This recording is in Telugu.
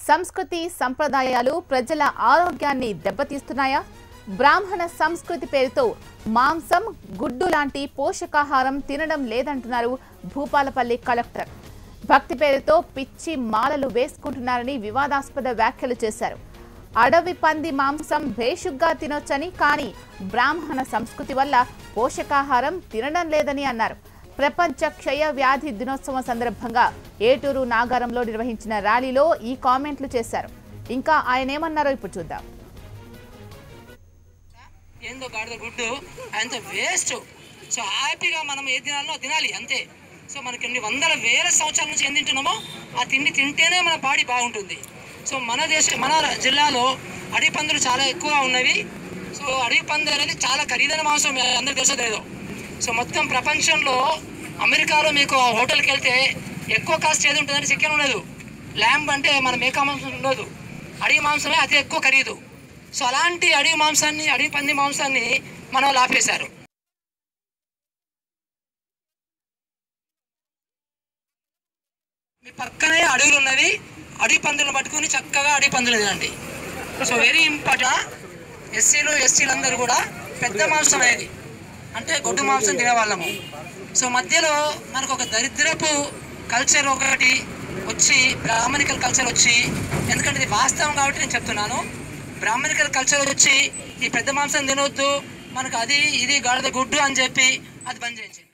సంస్కృతి సంప్రదాయాలు ప్రజల ఆరోగ్యాన్ని దెబ్బతీస్తున్నాయా బ్రాహ్మణ సంస్కృతి పేరుతో మాంసం గుడ్డు లాంటి పోషకాహారం తినడం లేదంటున్నారు భూపాలపల్లి కలెక్టర్ భక్తి పేరుతో పిచ్చి మాలలు వేసుకుంటున్నారని వివాదాస్పద వ్యాఖ్యలు చేశారు అడవి పంది మాంసం భేషుగ్గా తినొచ్చని కానీ బ్రాహ్మణ సంస్కృతి వల్ల పోషకాహారం తినడం లేదని అన్నారు ప్రపంచ క్షయ వ్యాధి దినోత్సవం సందర్భంగా ఏటూరు నాగారంలో నిర్వహించిన ర్యాలీలో ఈ కామెంట్లు చేశారు ఇంకా ఆయన ఏమన్నారో ఇప్పుడు చూద్దాం ఏందో గాడిద గుడ్డు అంత వేస్ట్ సో హ్యాపీగా మనం ఏ తినాలో తినాలి అంతే సో మనకి కొన్ని వందల వేల సంవత్సరాల నుంచి ఏం తింటున్నామో ఆ తిండి తింటేనే మన బాడీ బాగుంటుంది సో మన దేశ మన జిల్లాలో అడవి పందులు చాలా ఎక్కువ ఉన్నవి సో అడవి పంది అనేది చాలా ఖరీదైన మాంసం మీ అందరికీ తెలుసో లేదో సో మొత్తం ప్రపంచంలో అమెరికాలో మీకు ఆ హోటల్కి వెళ్తే ఎక్కువ కాస్ట్ ఏది ఉంటుందంటే చికెన్ ఉండదు ల్యాంబ్ అంటే మన మేకా మాంసం ఉండదు అడవి మాంసమే అతి ఎక్కువ ఖరీదు సో అలాంటి అడవి మాంసాన్ని అడవి పంది మాంసాన్ని మన వాళ్ళు ఆపేశారు మీ పక్కనే అడవులు ఉన్నవి అడవి పందులను పట్టుకుని చక్కగా అడవి పందులు తినండి సో వెరీ ఇంపార్టెంట్ ఎస్సీలు ఎస్టీలు అందరూ కూడా పెద్ద మాంసం అనేది అంటే గొడ్డు మాంసం తినేవాళ్ళము సో మధ్యలో మనకు ఒక దరిద్రపు కల్చర్ ఒకటి వచ్చి బ్రాహ్మణికల్ కల్చర్ వచ్చి ఎందుకంటే ఇది వాస్తవం కాబట్టి నేను చెప్తున్నాను బ్రాహ్మణికల్ కల్చర్ వచ్చి ఈ పెద్ద మాంసం తినొద్దు మనకు అది ఇది గాడిద గుడ్డు అని చెప్పి అది బంద్ చేయించింది